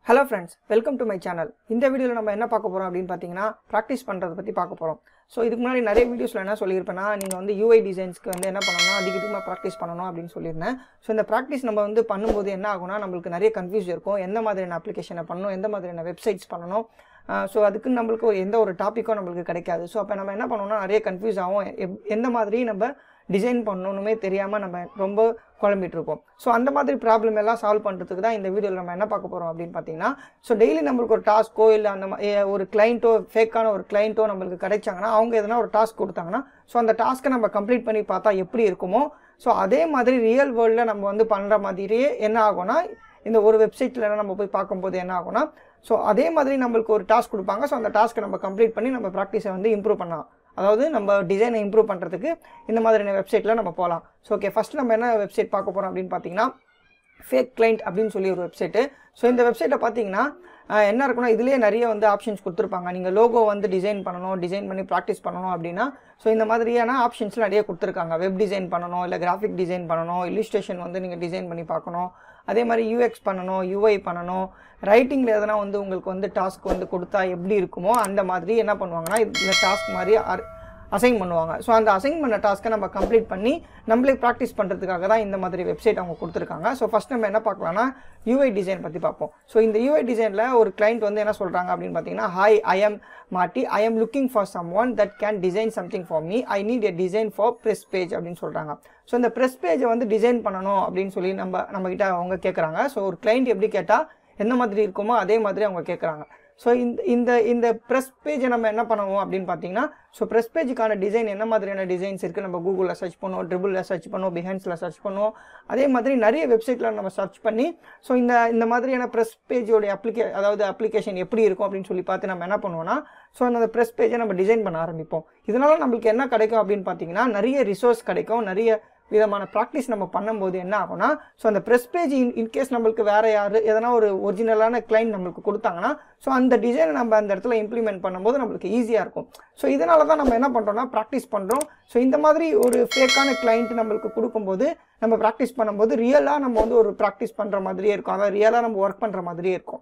hello friends welcome to my channel இந்த வீடியோவில் நம்ம என்ன பார்க்க போகிறோம் அப்படின்னு பார்த்தீங்கன்னா ப்ராக்டிஸ் பண்ணுறதை பற்றி பார்க்க போகிறோம் ஸோ இதுக்கு முன்னாடி நிறைய வீடியோஸில் என்ன சொல்லியிருப்பேன்னா நீங்கள் வந்து யூஐ டிசைன்ஸ்க்கு வந்து என்ன பண்ணணும்னா அதிகமாக ப்ராக்டிஸ் பண்ணணும் அப்படின்னு சொல்லியிருந்தேன் ஸோ இந்த ப்ராக்டிஸ் நம்ம வந்து பண்ணும்போது என்ன ஆகும்னா நம்மளுக்கு நிறைய கன்ஃபியூஸ் இருக்கும் எந்த மாதிரியான அப்ளிகேஷனை பண்ணணும் எந்த மாதிரியான வெப்சைட்ஸ் பண்ணணும் ஸோ அதுக்கு நம்மளுக்கு ஒரு எந்த ஒரு டாப்பிக்கும் நம்மளுக்கு கிடைக்காது ஸோ அப்போ நம்ம என்ன பண்ணணும்னா நிறைய கன்ஃபியூஸ் ஆகும் எப்- எந்த மாதிரி நம்ம டிசைன் பண்ணணுமே தெரியாமல் நம்ம ரொம்ப குழம்பிட்டு இருப்போம் ஸோ அந்த மாதிரி ப்ராப்ளம் எல்லாம் சால்வ் பண்ணுறதுக்கு தான் இந்த வீடியோவில் நம்ம என்ன பார்க்க போகிறோம் அப்படின்னு பார்த்தீங்கன்னா ஸோ டெய்லி நம்மளுக்கு ஒரு டாஸ்க்கோ இல்லை அந்த மா- ஏ, ஒரு கிளைண்ட்டோ ஃபேக்கான ஒரு கிளைண்ட்டோ நம்மளுக்கு கிடைச்சாங்கன்னா அவங்க எதனா ஒரு டாஸ்க் கொடுத்தாங்கன்னா ஸோ அந்த டாஸ்க்கை நம்ம கம்ப்ளீட் பண்ணி பார்த்தா எப்படி இருக்குமோ ஸோ அதே மாதிரி ரியல் வேர்ல்டில் நம்ம வந்து பண்ணுற மாதிரியே என்ன ஆகும்னா இந்த ஒரு வெப்சைட்டில் நம்ம போய் பார்க்கும்போது என்ன ஆகும்னா ஸோ அதே மாதிரி நம்மளுக்கு ஒரு டாஸ்க் கொடுப்பாங்க ஸோ அந்த டாஸ்க்கை நம்ம கம்ப்ளீட் பண்ணி நம்ம ப்ராக்டிஸை வந்து இம்ப்ரூவ் பண்ணலாம் அதாவது நம்ம டிசைனை இம்ப்ரூவ் பண்ணுறதுக்கு இந்த மாதிரியான வெப்சைட்டில் நம்ம போகலாம் ஸோ ஓகே ஃபஸ்ட் நம்ம என்ன வெப்சைட் பார்க்க போகிறோம் அப்படின்னு பார்த்தீங்கன்னா ஃபேக் கிளைண்ட் அப்படின்னு சொல்லி ஒரு வெப்சைட்டு ஸோ இந்த வெப்சைட்டை பார்த்தீங்கன்னா ஆஹ், என்ன இருக்குன்னா இதுலேயே நிறைய வந்து ஆப்ஷன்ஸ் கொடுத்துருப்பாங்க நீங்கள் லோகோ வந்து டிசைன் பண்ணணும் டிசைன் பண்ணி ப்ராக்டிஸ் பண்ணணும் அப்படின்னா ஸோ இந்த மாதிரியான ஆப்ஷன்ஸ் நிறைய கொடுத்துருக்காங்க வெப் டிசைன் பண்ணணும் இல்லை கிராஃபிக் டிசைன் பண்ணணும் இல்லுஸ்ட்ரேஷன் வந்து நீங்கள் டிசைன் பண்ணி பார்க்கணும் அதே மாதிரி யூஎக்ஸ் பண்ணணும் யூஐ பண்ணணும் ரைட்டிங்கில் எதனா வந்து உங்களுக்கு வந்து டாஸ்க் வந்து கொடுத்தா எப்படி இருக்குமோ அந்த மாதிரி என்ன பண்ணுவாங்கன்னா இதில் டாஸ்க் மாதிரி அசைன் பண்ணுவாங்க ஸோ அந்த அசைன் பண்ண டாஸ்க்கை நம்ம கம்ப்ளீட் பண்ணி நம்மளே ப்ராக்டிஸ் பண்ணுறதுக்காக தான் இந்த மாதிரி வெப்சைட் அவங்க கொடுத்துருக்காங்க ஸோ ஃபஸ்ட் நம்ம என்ன பார்க்கலாம்னா யூஐ டிசைன் பற்றி பார்ப்போம் ஸோ இந்த யூஐ டிசைனில் ஒரு client வந்து என்ன சொல்கிறாங்க அப்படின்னு பார்த்தீங்கன்னா hi I am Matty I am looking for someone that can design something for me I need a design for press page அப்படின்னு சொல்கிறாங்க ஸோ இந்த ப்ரெஸ் பேஜை வந்து டிசைன் பண்ணணும் அப்படின்னு சொல்லி நம்ம நம்மக்கிட்ட அவங்க கேட்குறாங்க ஸோ ஒரு client எப்படி கேட்டால் எந்த மாதிரி இருக்குமோ அதே மாதிரி அவங்க கேட்குறாங்க ஸோ இந்த இந்த இந்த ப்ரெஸ் பேஜை நம்ம என்ன பண்ணுவோம் அப்படின்னு பார்த்தீங்கன்னா ஸோ ப்ரெஸ் பேஜுக்கான டிசைன் என்ன மாதிரியான டிசைன்ஸ் இருக்குது நம்ம கூகுளில் சர்ச் பண்ணுவோம் ட்ரிபிளில் சர்ச் பண்ணுவோம் பிஹான்ஸில் சர்ச் பண்ணுவோம் அதே மாதிரி நிறைய வெப்சைட்டில் நம்ம சர்ச் பண்ணி ஸோ இந்த இந்த மாதிரியான ப்ரெஸ் பேஜோடைய அப்ளிகே அதாவது அப்ளிகேஷன் எப்படி இருக்கும் அப்படின்னு சொல்லி பார்த்து நம்ம என்ன பண்ணுவோம்னா ஸோ அந்த ப்ரெஸ் பேஜை நம்ம டிசைன் பண்ண ஆரம்பிப்போம் இதனால நம்மளுக்கு என்ன கிடைக்கும் அப்படின்னு பார்த்தீங்கன்னா நிறைய ரிசோர்ஸ் கிடைக்கும் நிறைய விதமான ப்ராக்டிஸ் நம்ம பண்ணும்போது என்ன ஆகும்னா ஸோ அந்த ப்ரெஸ் பேஜ் இன் இன்கேஸ் நம்மளுக்கு வேறு யார் எதனா ஒரு ஒரிஜினலான கிளைண்ட் நம்மளுக்கு கொடுத்தாங்கன்னா ஸோ அந்த டிசைனை நம்ம அந்த இடத்துல இம்ப்ளிமெண்ட் பண்ணும்போது நம்மளுக்கு ஈஸியாக இருக்கும் ஸோ இதனால தான் நம்ம என்ன பண்ணுறோம்னா ப்ராக்டிஸ் பண்ணுறோம் ஸோ இந்த மாதிரி ஒரு ஃபேக்கான கிளைண்ட் நம்மளுக்கு கொடுக்கும்போது நம்ம ப்ராக்டிஸ் பண்ணும்போது ரியலாக நம்ம வந்து ஒரு ப்ராக்டிஸ் பண்ணுற மாதிரியே இருக்கும் அதாவது ரியலாக நம்ம ஒர்க் பண்ணுற மாதிரியே இருக்கும்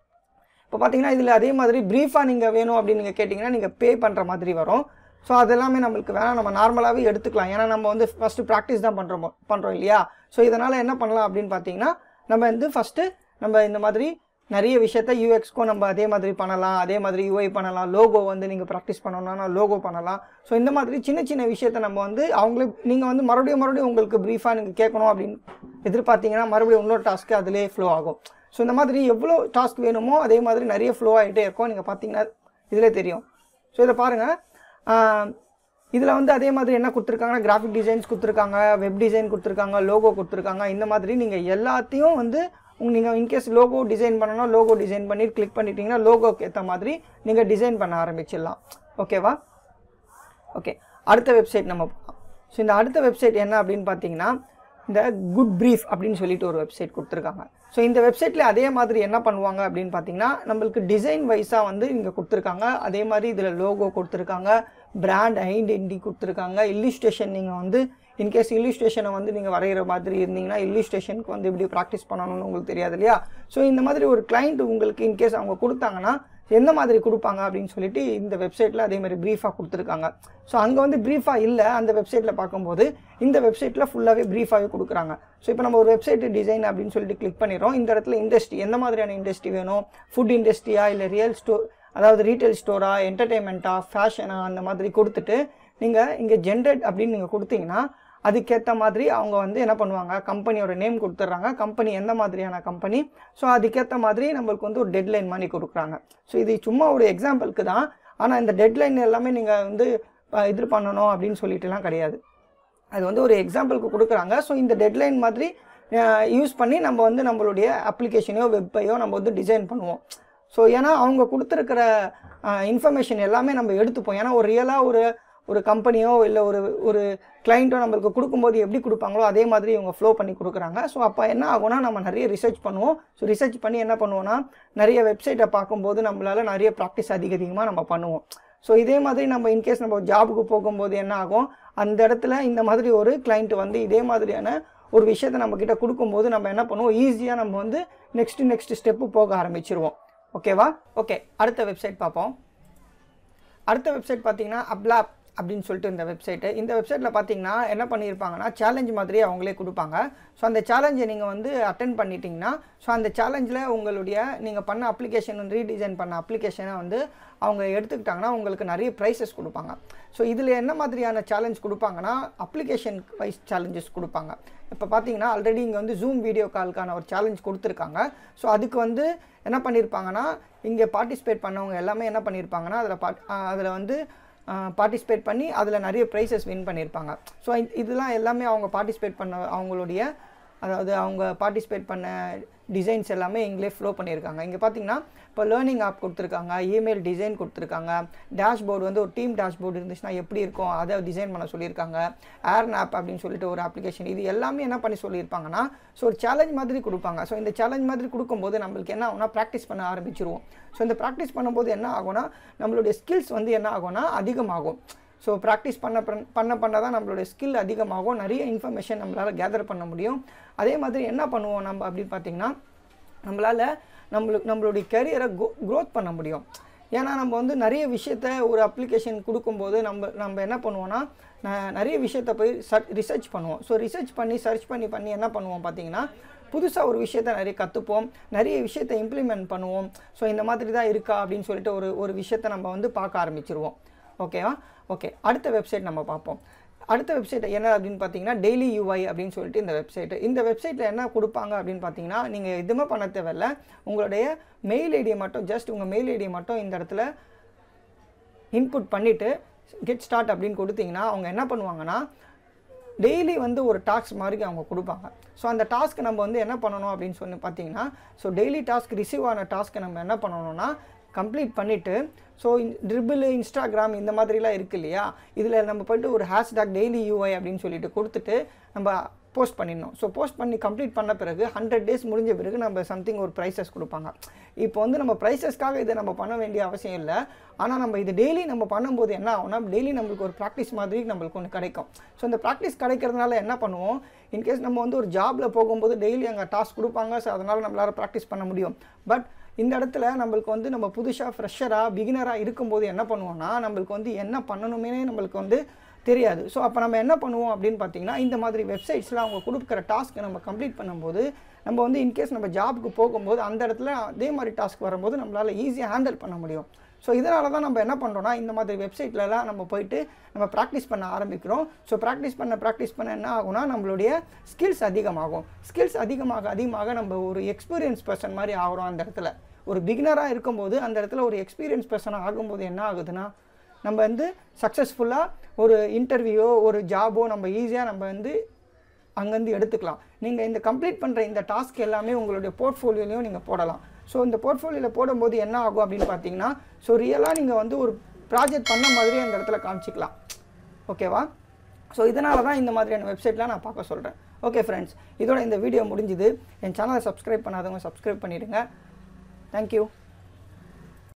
இப்போ பார்த்தீங்கன்னா இதில் அதே மாதிரி ப்ரீஃபாக நீங்கள் வேணும் அப்படின்னு நீங்கள் கேட்டிங்கன்னா நீங்கள் பே பண்ணுற மாதிரி வரும் ஸோ அதெல்லாமே நம்மளுக்கு வேணாம் நம்ம நார்மலாகவே எடுத்துக்கலாம் ஏன்னா நம்ம வந்து ஃபஸ்ட்டு ப்ராக்டிஸ் தான் பண்ணுறோம் பண்ணுறோம் இல்லையா ஸோ இதனால் என்ன பண்ணலாம் அப்படின்னு பார்த்தீங்கன்னா நம்ம வந்து ஃபஸ்ட்டு நம்ம இந்த மாதிரி நிறைய விஷயத்த யூஎக்ஸ்க்கும் நம்ம அதே மாதிரி பண்ணலாம் அதே மாதிரி யூஐ பண்ணலாம் லோகோ வந்து நீங்கள் ப்ராக்டிஸ் பண்ணணும்னா லோகோ பண்ணலாம் ஸோ இந்த மாதிரி சின்ன சின்ன விஷயத்த நம்ம வந்து அவங்களே நீங்கள் வந்து மறுபடியும் மறுபடியும் உங்களுக்கு ப்ரீஃபாக நீங்கள் கேட்கணும் அப்படின்னு எதிர்பார்த்தீங்கன்னா மறுபடியும் இன்னொரு டாஸ்க்கு அதிலே ஃப்ளோ ஆகும் ஸோ இந்த மாதிரி எவ்வளோ டாஸ்க் வேணுமோ அதே மாதிரி நிறைய ஃப்ளோ ஆகிட்டே இருக்கும் நீங்கள் பார்த்தீங்கன்னா இதிலே தெரியும் ஸோ இதை பாருங்கள் இதில் வந்து அதே மாதிரி என்ன கொடுத்துருக்காங்கன்னா கிராஃபிக் டிசைன்ஸ் கொடுத்துருக்காங்க வெப் டிசைன் கொடுத்துருக்காங்க லோகோ கொடுத்துருக்காங்க இந்த மாதிரி நீங்கள் எல்லாத்தையும் வந்து நீங்கள் இன்கேஸ் லோகோ டிசைன் பண்ணணும் லோகோ டிசைன் பண்ணி கிளிக் பண்ணிட்டீங்கன்னா லோகோக்கு ஏற்ற மாதிரி நீங்கள் டிசைன் பண்ண ஆரம்பிச்சிடலாம் ஓகேவா ஓகே அடுத்த வெப்சைட் நம்ம பார்க்கலாம் ஸோ இந்த அடுத்த வெப்சைட் என்ன அப்படின்னு பார்த்தீங்கன்னா இந்த குட் ப்ரீஃப் அப்படின்னு சொல்லிட்டு ஒரு வெப்சைட் கொடுத்துருக்காங்க ஸோ இந்த வெப்சைட்டில் அதே மாதிரி என்ன பண்ணுவாங்க அப்படின்னு பார்த்தீங்கன்னா நம்மளுக்கு டிசைன் வைஸாக வந்து இங்கே கொடுத்துருக்காங்க அதே மாதிரி இதில் லோகோ கொடுத்துருக்காங்க பிராண்ட் ஐடென்டி கொடுத்துருக்காங்க இல்லுஸ்ட்ரேஷன் நீங்கள் வந்து இன்கேஸ் இல்லுஸ்ட்ரேஷனை வந்து நீங்கள் வரைகிற மாதிரி இருந்தீங்கன்னா இல்லுஸ்ட்ரேஷனுக்கு வந்து எப்படி ப்ராக்டிஸ் பண்ணணும்னு உங்களுக்கு தெரியாது இல்லையா ஸோ இந்த மாதிரி ஒரு client உங்களுக்கு இன்கேஸ் அவங்க கொடுத்தாங்கன்னா எந்த மாதிரி கொடுப்பாங்க அப்படின்னு சொல்லிட்டு இந்த வெப்சைட்டில் அதே மாதிரி ப்ரீஃபாக கொடுத்துருக்காங்க ஸோ அங்கே வந்து ப்ரீஃபாக இல்லை அந்த வெப்சைட்டில் பார்க்கும்போது இந்த வெப்சைட்டில் ஃபுல்லாகவே ப்ரீஃபாகவே கொடுக்குறாங்க ஸோ இப்போ நம்ம ஒரு வெப்சைட் டிசைன் அப்படின்னு சொல்லிட்டு கிளிக் பண்ணிடுறோம் இந்த இடத்துல இண்டஸ்ட்ரி எந்த மாதிரியான இண்டஸ்ட்ரி வேணும் ஃபுட் இண்டஸ்ட்ரியா இல்லை ரியல் ஸ்டோ அதாவது ரீட்டைல் ஸ்டோரா என்டர்டெயின்மெண்ட்டா ஃபேஷனா அந்த மாதிரி கொடுத்துட்டு நீங்கள் இங்கே ஜென்ரேட் அப்படின்னு நீங்கள் கொடுத்தீங்கன்னா அதுக்கேற்ற மாதிரி அவங்க வந்து என்ன பண்ணுவாங்க கம்பெனியோட நேம் கொடுத்துட்றாங்க கம்பெனி எந்த மாதிரியான கம்பெனி ஸோ அதுக்கேற்ற மாதிரி நம்மளுக்கு வந்து ஒரு டெட்லைன் மாதிரி கொடுக்குறாங்க ஸோ இது சும்மா ஒரு எக்ஸாம்பிளுக்கு தான் ஆனால் இந்த டெட்லைன் எல்லாமே நீங்கள் வந்து அஹ், இது பண்ணணும் அப்படின்னு சொல்லிட்டுலாம் கிடையாது அது வந்து ஒரு எக்ஸாம்பிளுக்கு கொடுக்குறாங்க ஸோ இந்த டெட்லைன் மாதிரி யூஸ் பண்ணி நம்ம வந்து நம்மளுடைய அப்ளிகேஷனையோ வெப்பையோ நம்ம வந்து டிசைன் பண்ணுவோம் ஸோ ஏன்னா அவங்க கொடுத்துருக்கிற இன்ஃபர்மேஷன் எல்லாமே நம்ம எடுத்துப்போம் ஏன்னா ஒரு ரியலாக ஒரு ஒரு கம்பெனியோ இல்லை ஒரு ஒரு கிளைண்ட்டோ நம்மளுக்கு கொடுக்கும்போது எப்படி கொடுப்பாங்களோ அதே மாதிரி இவங்க ஃப்ளோ பண்ணி கொடுக்குறாங்க ஸோ அப்போ என்ன ஆகும்னா நம்ம நிறைய ரிசர்ச் பண்ணுவோம் ஸோ ரிசர்ச் பண்ணி என்ன பண்ணுவோம்னா நிறைய வெப்சைட்டை பார்க்கும்போது நம்மளால நிறைய ப்ராக்டிஸ் அதிக அதிகமாக நம்ம பண்ணுவோம் ஸோ இதே மாதிரி நம்ம இன்கேஸ் நம்ம ஜாபுக்கு போகும்போது என்ன ஆகும் அந்த இடத்துல இந்த மாதிரி ஒரு கிளைண்ட் வந்து இதே மாதிரியான ஒரு விஷயத்தை நம்ம கிட்ட கொடுக்கும்போது நம்ம என்ன பண்ணுவோம் ஈஸியாக நம்ம வந்து நெக்ஸ்ட் நெக்ஸ்ட் ஸ்டெப்பு போக ஆரம்பிச்சிருவோம் ஓகேவா ஓகே அடுத்த வெப்சைட் பார்ப்போம் அடுத்த வெப்சைட் பார்த்தீங்கன்னா அப்லாப் அப்படின்னு சொல்லிட்டு இந்த வெப்சைட்டு இந்த வெப்சைட்டில் பார்த்தீங்கன்னா என்ன பண்ணியிருப்பாங்கன்னா சேலஞ்ச் மாதிரி அவங்களே கொடுப்பாங்க ஸோ அந்த சேலஞ்சை நீங்கள் வந்து அட்டன் பண்ணிட்டீங்கன்னா ஸோ அந்த சேலஞ்சில் உங்களுடைய நீங்கள் பண்ண அப்ளிகேஷன் வந்து ரீடிசைன் பண்ண அப்ளிகேஷனை வந்து அவங்க எடுத்துக்கிட்டாங்கன்னா உங்களுக்கு நிறைய ப்ரைஸஸ் கொடுப்பாங்க ஸோ இதில் என்ன மாதிரியான சேலஞ்ச் கொடுப்பாங்கன்னா அப்ளிகேஷன் வைஸ் சேலஞ்சஸ் கொடுப்பாங்க இப்போ பார்த்தீங்கன்னா ஆல்ரெடி இங்கே வந்து ஜூம் வீடியோ காலுக்கான ஒரு சேலஞ்ச் கொடுத்துருக்காங்க ஸோ அதுக்கு வந்து என்ன பண்ணியிருப்பாங்கன்னா இங்கே பார்ட்டிசிபேட் பண்ணவங்க எல்லாமே என்ன பண்ணியிருப்பாங்கன்னா அதில் பாட் அதில் வந்து பார்ட்டிசிபேட் பண்ணி அதில் நிறைய ப்ரைஸஸ் வின் பண்ணியிருப்பாங்க ஸோ இதெல்லாம் எல்லாமே அவங்க பார்ட்டிசிபேட் பண்ண அவங்களுடைய அதாவது அவங்க பார்ட்டிசிபேட் பண்ண டிசைன்ஸ் எல்லாமே இங்களே ஃப்ளோ பண்ணியிருக்காங்க இங்கே பார்த்தீங்கன்னா இப்போ லேர்னிங் ஆப் கொடுத்துருக்காங்க இமெயில் டிசைன் கொடுத்துருக்காங்க டேஷ்போர்டு வந்து ஒரு டீம் டேஷ்போர்டு இருந்துச்சுன்னா எப்படி இருக்கும் அதை டிசைன் பண்ண சொல்லியிருக்காங்க ஏர்ன் ஆப் அப்படின்னு சொல்லிட்டு ஒரு அப்ளிகேஷன் இது எல்லாமே என்ன பண்ணி சொல்லியிருப்பாங்கன்னா ஸோ ஒரு சேலஞ்ச் மாதிரி கொடுப்பாங்க ஸோ இந்த சேலஞ்ச் மாதிரி கொடுக்கும்போது நம்மளுக்கு என்ன ஆகும்னா ப்ராக்டிஸ் பண்ண ஆரம்பிச்சிருவோம் ஸோ இந்த ப்ராக்டிஸ் பண்ணும்போது என்ன ஆகும்னா நம்மளுடைய ஸ்கில்ஸ் வந்து என்ன ஆகும்னா அதிகமாகும் ஸோ ப்ராக்டிஸ் பண்ண பண்- பண்ண பண்ண தான் நம்மளுடைய ஸ்கில் அதிகமாகும் நிறைய இன்ஃபர்மேஷன் நம்மளால் கேதர் பண்ண முடியும் அதே மாதிரி என்ன பண்ணுவோம் நம்ம அப்படின்னு பார்த்தீங்கன்னா நம்மளால் நம்மளுக்கு நம்மளுடைய கெரியரை க்ரோத் பண்ண முடியும் ஏன்னா நம்ம வந்து நிறைய விஷயத்த ஒரு அப்ளிகேஷன் கொடுக்கும்போது நம்ம நம்ம என்ன பண்ணுவோம்னா ந- நிறைய விஷயத்த போய் சர்ச் ரிசர்ச் பண்ணுவோம் ஸோ ரிசர்ச் பண்ணி சர்ச் பண்ணி பண்ணி என்ன பண்ணுவோம் பார்த்தீங்கன்னா புதுசாக ஒரு விஷயத்த நிறைய கற்றுப்போம் நிறைய விஷயத்தை இம்ப்ளிமெண்ட் பண்ணுவோம் ஸோ இந்த மாதிரி தான் இருக்கா அப்படின்னு சொல்லிட்டு ஒரு ஒரு விஷயத்தை நம்ம வந்து பார்க்க ஆரம்பிச்சிருவோம் ஓகேவா ஓகே அடுத்த வெப்சைட் நம்ம பார்ப்போம் அடுத்த வெப்சைட் என்ன அப்படின்னு பார்த்தீங்கன்னா டெய்லி யூஐ அப்படின்னு சொல்லிட்டு இந்த வெப்சைட்டு இந்த வெப்சைட்டில் என்ன கொடுப்பாங்க அப்படின்னு பார்த்தீங்கன்னா நீங்கள் எதுவுமே பண்ண தேவையில்ல உங்களுடைய மெயில் ஐடியை மட்டும் ஜஸ்ட் உங்கள் மெயில் ஐடியை மட்டும் இந்த இடத்துல இன்புட் பண்ணிவிட்டு கெட் ஸ்டார்ட் அப்படின்னு கொடுத்தீங்கன்னா அவங்க என்ன பண்ணுவாங்கன்னா டெய்லி வந்து ஒரு டாஸ்க் மாதிரி அவங்க கொடுப்பாங்க ஸோ அந்த டாஸ்க் நம்ம வந்து என்ன பண்ணணும் அப்படின்னு சொல்லி பார்த்தீங்கன்னா ஸோ டெய்லி டாஸ்க் ரிசீவ் ஆன டாஸ்க்கை நம்ம என்ன பண்ணணும்னா கம்ப்ளீட் பண்ணிவிட்டு ஸோ ட்ரிபிள் இன்ஸ்டாகிராம் இந்த மாதிரிலாம் இருக்கு இல்லையா இதில் நம்ம போயிட்டு ஒரு ஹேஷ்டாக் டெய்லி யூஐ அப்படின்னு சொல்லிட்டு கொடுத்துட்டு நம்ம போஸ்ட் பண்ணிடணும் ஸோ போஸ்ட் பண்ணி கம்ப்ளீட் பண்ண பிறகு ஹண்ட்ரட் டேஸ் முடிஞ்ச பிறகு நம்ம சம்திங் ஒரு ப்ரைஸஸ் கொடுப்பாங்க இப்போ வந்து நம்ம ப்ரைஸஸ்க்காக இதை நம்ம பண்ண வேண்டிய அவசியம் இல்லை ஆனால் நம்ம இது டெய்லி நம்ம பண்ணும்போது என்ன ஆகும்னா டெய்லி நம்மளுக்கு ஒரு ப்ராக்டிஸ் மாதிரி நம்மளுக்கு ஒன்று கிடைக்கும் ஸோ இந்த ப்ராக்டிஸ் கிடைக்கிறதுனால என்ன பண்ணுவோம் இன்கேஸ் நம்ம வந்து ஒரு ஜாபில் போகும்போது டெய்லி அங்கே டாஸ்க் கொடுப்பாங்க ஸோ அதனால் நம்மளால் ப்ராக்டிஸ் பண்ண முடியும் பட் இந்த இடத்துல நம்மளுக்கு வந்து நம்ம புதுசாக ஃப்ரெஷராக பிகினராக இருக்கும்போது என்ன பண்ணுவோம்னா நம்மளுக்கு வந்து என்ன பண்ணணுமே நம்மளுக்கு வந்து தெரியாது ஸோ அப்போ நம்ம என்ன பண்ணுவோம் அப்படின்னு பார்த்தீங்கன்னா இந்த மாதிரி வெப்சைட்ஸில் அவங்க கொடுக்குற டாஸ்க்கை நம்ம கம்ப்ளீட் பண்ணும்போது நம்ம வந்து இன்கேஸ் நம்ம ஜாபுக்கு போகும்போது அந்த இடத்துல அதே மாதிரி டாஸ்க் வரும்போது நம்மளால் ஈஸியாக ஹேண்டில் பண்ண முடியும் ஸோ இதனால தான் நம்ம என்ன பண்ணுறோம்னா இந்த மாதிரி வெப்சைட்லலாம் நம்ம போயிட்டு நம்ம ப்ராக்டிஸ் பண்ண ஆரம்பிக்கிறோம் ஸோ ப்ராக்டிஸ் பண்ண ப்ராக்டிஸ் பண்ண என்ன ஆகும்னா நம்மளுடைய ஸ்கில்ஸ் அதிகமாகும் ஸ்கில்ஸ் அதிகமாக அதிகமாக நம்ம ஒரு எக்ஸ்பீரியன்ஸ் பர்சன் மாதிரி ஆகிறோம் அந்த இடத்துல ஒரு பிகினராக இருக்கும்போது அந்த இடத்துல ஒரு எக்ஸ்பீரியன்ஸ் பர்சனாக ஆகும்போது என்ன ஆகுதுன்னா நம்ம வந்து சக்ஸஸ்ஃபுல்லாக ஒரு இன்டர்வியூவோ ஒரு ஜாபோ நம்ம ஈஸியாக நம்ம வந்து அங்கேருந்து எடுத்துக்கலாம் நீங்கள் இந்த கம்ப்ளீட் பண்ணுற இந்த டாஸ்க் எல்லாமே உங்களுடைய போர்ட்ஃபோலியோலையும் நீங்கள் போடலாம் ஸோ இந்த போர்ட்ஃபோலியோவில் போடும்போது என்ன ஆகும் அப்படின்னு பார்த்தீங்கன்னா ஸோ ரியலாக நீங்கள் வந்து ஒரு ப்ராஜெக்ட் பண்ண மாதிரி அந்த இடத்துல காமிச்சிக்கலாம் ஓகேவா ஸோ இதனால தான் இந்த மாதிரியான வெப்சைட்லாம் நான் பார்க்க சொல்கிறேன் ஓகே ஃப்ரெண்ட்ஸ் இதோட இந்த வீடியோ முடிஞ்சுது என் சேனலை சப்ஸ்கிரைப் பண்ணாதவங்க சப்ஸ்கிரைப் பண்ணிவிடுங்க தேங்க்யூ